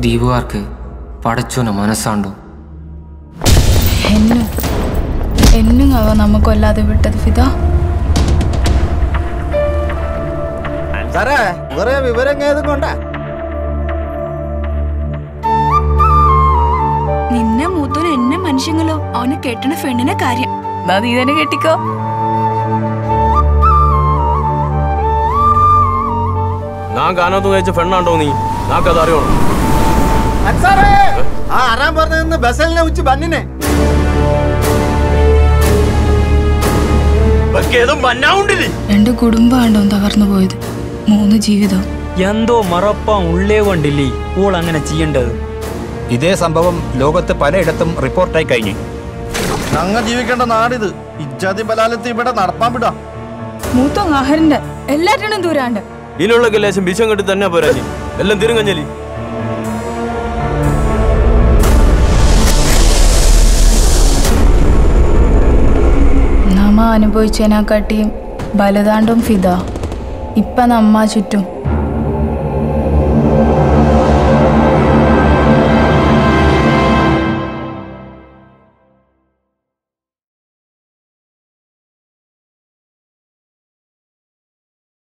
ദ്വീപുകാർക്ക് പടച്ചോന മനസ്സാണ്ടോ എന്നും എന്നും അവ നമുക്കൊല്ലാതെ വിട്ടത് ഫിദ സാറേ കുറെ വിവരം ഏതും കൊണ്ടാ നിന്നെ മൂത്തോന് എന്നെ മനുഷ്യങ്ങളോ അവനെ കെട്ടണ പെണ്ണിനെ കാര്യം എന്നാ നീ തന്നെ കെട്ടിക്കോ ഞാൻ കാനത്ത് കഴിച്ച പെണ്ണാണ്ടോ നീ നാക്കത് അറിയണം സാറേ ആ ആറാൻ പറഞ്ഞതെന്ന് ബസലിനെ ഉച്ച ബന്നിനെ രണ്ട് കുടുംബാണ്ടോ തകർന്നു പോയത് മൂന്ന് ജീവിതം എന്തോ മറപ്പാൻ ഉള്ളേ കൊണ്ടില്ലേ ഓൾ അങ്ങനെ ചെയ്യേണ്ടത് ഇതേ സംഭവം ലോകത്ത് പലയിടത്തും റിപ്പോർട്ടായി കഴിഞ്ഞു ഞങ്ങൾ ജീവിക്കേണ്ട നാടിത് ഇജാതി ബലാലത്ത് ഇവിടെ നടപ്പാൻ വിടാ മൂത്തോ ആഹരന്റെ എല്ലാറ്റിനും ദൂരാണ്ട് ഇതിനുള്ള ലേശം ബിശം കെട്ടി തന്നെ പോരാജി എല്ലാം തിരുങ്ങഞ്ഞലി നമ്മ അനുഭവിച്ചതിനെക്കാട്ടിയും ബലതാണ്ടും ഫിദ ഇപ്പൊ നമ്മ ചുറ്റും